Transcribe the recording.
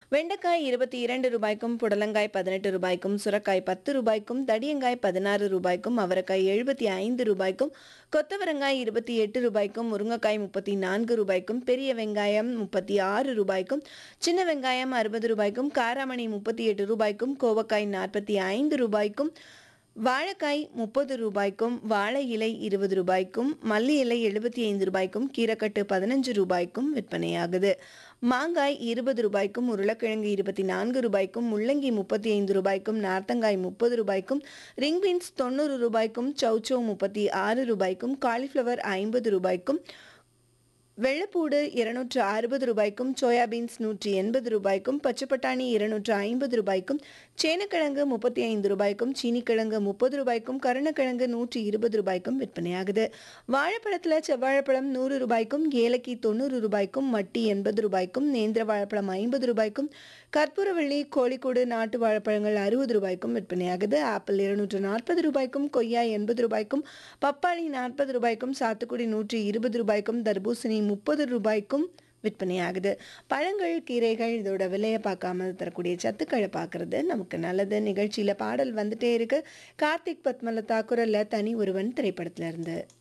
வெண்டைக்காய் இருபத்தி இரண்டு ரூபாய்க்கும் புடலங்காய் பதினெட்டு ரூபாய்க்கும் சுரக்காய் பத்து ரூபாய்க்கும் தடியங்காய் பதினாறு ரூபாய்க்கும் அவரைக்காய் எழுபத்தி ஐந்து ரூபாய்க்கும் கொத்தவரங்காய் இருபத்தி எட்டு ரூபாய்க்கும் முருங்கைக்காய் முப்பத்தி நான்கு ரூபாய்க்கும் பெரிய வெங்காயம் முப்பத்தி ஆறு ரூபாய்க்கும் சின்ன வெங்காயம் அறுபது ரூபாய்க்கும் காராமணி முப்பத்தி எட்டு ரூபாய்க்கும் கோவக்காய் நாற்பத்தி ஐந்து ரூபாய்க்கும் வாழைக்காய் முப்பது ரூபாய்க்கும் வாழை இலை இருபது ரூபாய்க்கும் மல்லி இலை எழுபத்தி ஐந்து ரூபாய்க்கும் கீரைக்கட்டு பதினஞ்சு ரூபாய்க்கும் விற்பனையாகுது மாங்காய் இருபது ரூபாய்க்கும் உருளைக்கிழங்கு இருபத்தி நான்கு ரூபாய்க்கும் முள்ளங்கி முப்பத்தி ஐந்து ரூபாய்க்கும் நார்த்தங்காய் முப்பது ரூபாய்க்கும் ரிங் பீன்ஸ் தொண்ணூறு ரூபாய்க்கும் சௌச்சௌ முப்பத்தி ஆறு ரூபாய்க்கும் காலிஃப்ளவர் ஐம்பது ரூபாய்க்கும் வெள்ளைப்பூடு இருநூற்று அறுபது ரூபாய்க்கும் சோயாபீன்ஸ் நூற்றி எண்பது ரூபாய்க்கும் பச்சைப்பட்டாணி இருநூற்று ஐம்பது ரூபாய்க்கும் சேனக்கிழங்கு முப்பத்தி ஐந்து ரூபாய்க்கும் சீனிக்கிழங்கு முப்பது ரூபாய்க்கும் கருணக்கிழங்கு நூற்றி இருபது ரூபாய்க்கும் விற்பனையாகுது வாழைப்பழத்தில் செவ்வாழைப்பழம் நூறு ரூபாய்க்கும் ஏலக்கி தொண்ணூறு ரூபாய்க்கும் மட்டி எண்பது ரூபாய்க்கும் நேந்திர வாழைப்பழம் ஐம்பது ரூபாய்க்கும் கற்பூரவள்ளி கோழிக்கூடு நாட்டு வாழைப்பழங்கள் அறுபது ரூபாய்க்கும் விற்பனையாகுது ஆப்பிள் இருநூற்று நாற்பது ரூபாய்க்கும் கொய்யா எண்பது ரூபாய்க்கும் பப்பாளி நாற்பது ரூபாய்க்கும் சாத்துக்குடி நூற்றி இருபது ரூபாய்க்கும் தர்பூசணி முப்பது ரூபாய்க்கும் விற்பனையாகுது பழங்கள் கீரைகள் இதோட விலையை பார்க்காம தரக்கூடிய சத்துக்களை பார்க்கறது நமக்கு நல்லது நிகழ்ச்சியில் பாடல் வந்துட்டே இருக்கு கார்த்திக் பத்மலதா குரல்ல தனி ஒருவன் திரைப்படத்துல இருந்து